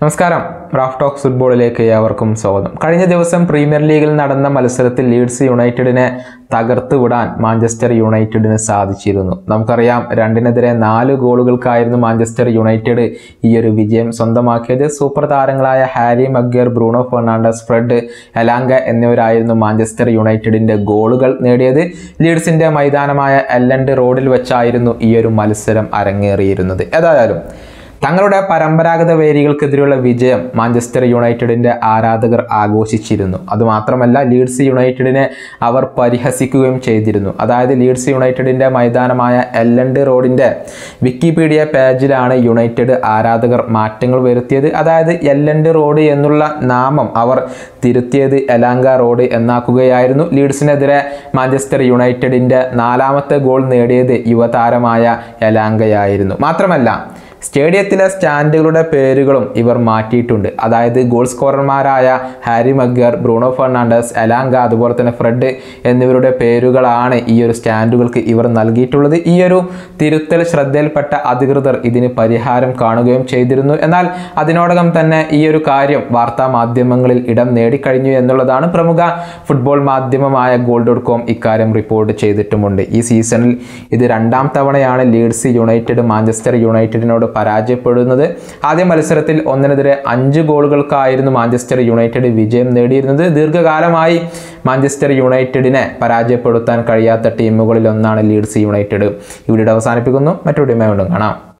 നമസ്കാരം Raf talks ഫുട്ബോളിലേക്ക് ഏവർക്കും സ്വാഗതം കഴിഞ്ഞ ദിവസം പ്രീമിയർ ലീഗിൽ നടന്ന മത്സരത്തിൽ ലീഡ്സ് യുണൈറ്റഡിനെ തകർത്ത് വിടാൻ മാഞ്ചസ്റ്റർ യുണൈറ്റഡിന് സാധിച്ചിരുന്നു നമുക്കറിയാം രണ്ടിനെതിരെ നാല് ഗോളുകൾക്കായിരുന്നു മാഞ്ചസ്റ്റർ യുണൈറ്റഡ് ഈ ഒരു വിജയം സ്വന്തമാക്കിയത് സൂപ്പർ താരങ്ങളായ Harry Maguire Bruno Fernandes Fred Elanga എന്നിവരായിരുന്നു മാഞ്ചസ്റ്റർ യുണൈറ്റഡിന്റെ ഗോളുകൾ നേടിയത് ലീഡ്സിന്റെ മൈതാനമായ എല്ലൻഡ് റോഡിൽ വെച്ചായിരുന്നു ഈ ഒരു മത്സരം അരങ്ങേറിയിരുന്നത് ഏതായാലും തങ്ങളുടെ പരമ്പരാഗത വേദികൾക്കെതിരെയുള്ള വിജയം മാഞ്ചസ്റ്റർ യുണൈറ്റഡിന്റെ ആരാധകർ ആഘോഷിച്ചിരുന്നു അതുമാത്രമല്ല ലീഡ്സ് യുണൈറ്റഡിനെ അവർ പരിഹസിക്കുകയും ചെയ്തിരുന്നു അതായത് ലീഡ്സ് യുണൈറ്റഡിന്റെ മൈതാനമായ എല്ലൻഡ് റോഡിന്റെ വിക്കിപീഡിയ പേജിലാണ് യുണൈറ്റഡ് ആരാധകർ മാറ്റങ്ങൾ വരുത്തിയത് അതായത് എല്ലൻഡ് റോഡ് എന്നുള്ള നാമം അവർ തിരുത്തിയത് എലാങ്ക റോഡ് എന്നാക്കുകയായിരുന്നു ലീഡ്സിനെതിരെ മാഞ്ചസ്റ്റർ യുണൈറ്റഡിന്റെ നാലാമത്തെ ഗോൾ നേടിയത് യുവതാരമായ എലാങ്കയായിരുന്നു മാത്രമല്ല സ്റ്റേഡിയത്തിലെ സ്റ്റാൻഡുകളുടെ പേരുകളും ഇവർ മാറ്റിയിട്ടുണ്ട് അതായത് ഗോൾ സ്കോറർമാരായ Harry Maguire Bruno Fernandes Elanga അതുപോലെ തന്നെ ഫ്രെഡ് എന്നിവരുടെ പേരുകളാണ് ഈ ഒരു സ്റ്റാൻഡുകൾക്ക് ഇവർ നൽകിയിട്ടുള്ളത് ഈ ഒരു തിരുത്തൽ ശ്രദ്ധയിൽപ്പെട്ട അധികൃതർ ഇതിന് പരിഹാരം കാണുകയും ചെയ്തിരുന്നു എന്നാൽ അതിനോടകം തന്നെ ഈ ഒരു കാര്യം വാർത്താ മാധ്യമങ്ങളിൽ ഇടം നേടിക്കഴിഞ്ഞു എന്നുള്ളതാണ് പ്രമുഖ ഫുട്ബോൾ മാധ്യമമായ ഗോൾ ഡോട്ട് കോം ഇക്കാര്യം റിപ്പോർട്ട് ചെയ്തിട്ടുമുണ്ട് ഈ സീസണിൽ ഇത് രണ്ടാം തവണയാണ് ലീഡ്സ് യുണൈറ്റഡ് മാഞ്ചസ്റ്റർ യുണൈറ്റഡിനോട് പരാജയപ്പെടുന്നത് ആദ്യ മത്സരത്തിൽ ഒന്നിനെതിരെ അഞ്ച് ഗോളുകൾക്കായിരുന്നു മാഞ്ചസ്റ്റർ യുണൈറ്റഡ് വിജയം നേടിയിരുന്നത് ദീർഘകാലമായി മാഞ്ചസ്റ്റർ യുണൈറ്റഡിനെ പരാജയപ്പെടുത്താൻ കഴിയാത്ത ടീമുകളിൽ ഒന്നാണ് ലീഡ്സ് യുണൈറ്റഡ് ഇവിടെ അവസാനിപ്പിക്കുന്നു മറ്റൊരു വീണ്ടും കാണാം